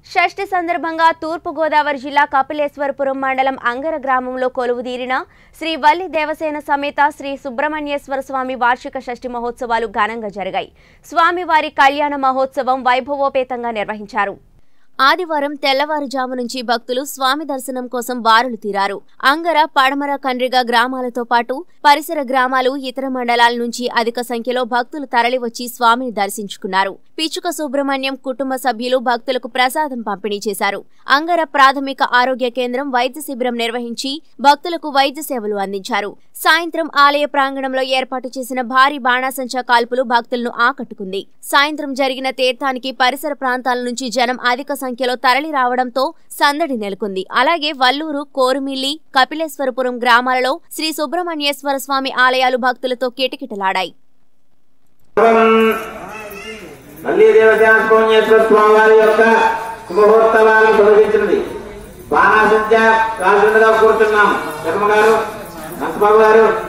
షష్ఠి సందర్భంగా తూర్పుగోదావరి జిల్లా కపిలేశ్వరపురం మండలం అంగర గ్రామంలో కొలువుదీరిన శ్రీ వల్లి దేవసేన సమేత శ్రీ సుబ్రహ్మణ్యేశ్వర స్వామి వార్షిక షష్ఠి మహోత్సవాలు ఘనంగా జరిగాయి స్వామివారి కళ్యాణ మహోత్సవం వైభవోపేతంగా నిర్వహించారు ఆదివారం తెల్లవారుజాము నుంచి భక్తులు స్వామి దర్శనం కోసం బారులు తీరారు అంగర పడమర కండ్రిగ గ్రామాలతో పాటు పరిసర గ్రామాలు ఇతర మండలాల నుంచి అధిక సంఖ్యలో భక్తులు తరలివచ్చి స్వామిని దర్శించుకున్నారు పిచుక సుబ్రహ్మణ్యం కుటుంబ సభ్యులు భక్తులకు ప్రసాదం పంపిణీ చేశారు అంగర ప్రాథమిక ఆరోగ్య కేంద్రం వైద్య శిబిరం నిర్వహించి భక్తులకు వైద్య సేవలు అందించారు సాయంత్రం ఆలయ ప్రాంగణంలో ఏర్పాటు చేసిన భారీ బాణాసంచా కాల్పులు భక్తులను ఆకట్టుకుంది సాయంత్రం జరిగిన తీర్థానికి పరిసర ప్రాంతాల నుంచి జనం అధిక సంఖ్యలో తరలి రావడంతో సందడి నెలకొంది అలాగే వల్లూరు కోరుమిల్లి కపిలేశ్వరపురం గ్రామాలలో శ్రీ సుబ్రహ్మణ్యేశ్వర స్వామి ఆలయాలు భక్తులతో కిటకిటలాడాయి మళ్ళీ దేవసేన సుబ్రహ్మణ్యేశ్వర స్వామి వారి యొక్క శుభముహూర్తవాలను తొలగించినది బాణాసంచ కాల్చుండగా కూర్చున్నాం శర్మ గారు నంతబాబు గారు